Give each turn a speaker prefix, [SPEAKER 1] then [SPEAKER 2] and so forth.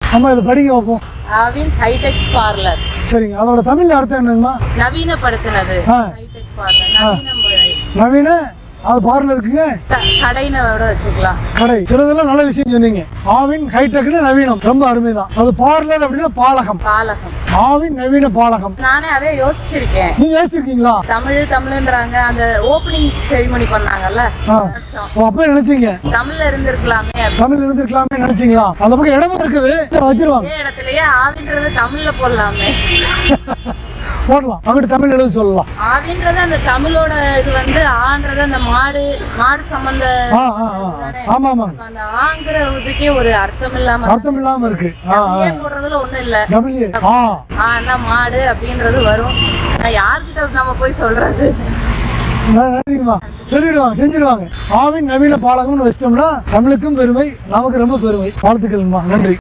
[SPEAKER 1] அம்மா இதை படிக்க வைப்போம்
[SPEAKER 2] ஆவின் ஹைடெக் பார்லர்
[SPEAKER 1] சரிங்க அதோட தமிழ் அர்த்தம் என்னங்கம்மா
[SPEAKER 2] நவீனப்படுத்தினது
[SPEAKER 1] ஆ.
[SPEAKER 2] ஹைடெக் பார்லர் நவீன முறை
[SPEAKER 1] நவீன அது பார்லர் இருக்குங்க
[SPEAKER 2] க- கடைனோட வச்சுக்கலாம்
[SPEAKER 1] கடை சிலதெல்லாம் நல்ல விஷயம் சொன்னீங்க ஆவின் ஹைடெக்னு நவீனம் ரொம்ப அருமைதான் அது பார்லர் அப்படின்னா பாலகம்
[SPEAKER 2] பாலகம்
[SPEAKER 1] ஆவின் நவீன பாலகம்
[SPEAKER 2] நானே அதே யோசிச்சிருக்கேன்
[SPEAKER 1] நீங்க யோசிச்சிருக்கீங்களா
[SPEAKER 2] தமிழ் தமிழ்ன்றாங்க அந்த ஓப்பனிங் செரிமனி பண்ணாங்கல்ல
[SPEAKER 1] ஆ.
[SPEAKER 2] நினைச்சோம்.
[SPEAKER 1] ஓ, அப்பவே நினைச்சீங்க
[SPEAKER 2] தமிழ்ல இருந்திருக்கலாமே அப்படி.
[SPEAKER 1] தமிழ் இருந்திருக்கலாமே நினைச்சீங்களா அந்த பக்கம் இடமும் இருக்குது வச்சிருவாங்க
[SPEAKER 2] அதே இடத்துலயே ஆவின்றது தமிழ்ல போடலாமே
[SPEAKER 1] போடலாம் அங்கிட்டு தமிழ் எழுத சொல்லலாம்
[SPEAKER 2] ஆவின்றது அந்த தமிழோட இது வந்து ஆன்றது அந்த மாடு மாடு சம்பந்த
[SPEAKER 1] ஆ ஆ ஆ ஆமா ஆமாங்க
[SPEAKER 2] அப்ப அந்த ஆங்கிற இதுக்கே ஒரு அர்த்தம் இல்லாம
[SPEAKER 1] அர்த்தம் இல்லாம இருக்கு ஆ ஆ
[SPEAKER 2] ஏன் போடுறதுல ஒண்ணும் இல்ல
[SPEAKER 1] டபிள்யூ ஆ
[SPEAKER 2] ஆனா மாடு அப்படின்றது வரும் நான் யார்கிட்ட நம்ம போய் சொல்றது
[SPEAKER 1] ந- நன்றிங்கம்மா சொல்லிடுவாங்க செஞ்சிடுவாங்க ஆவின் நவீன பாலகம்னு வச்சிட்டோம்னா தமிழுக்கும் பெருமை நமக்கு ரொம்ப பெருமை வாழ்த்துக்கள்மா நன்றி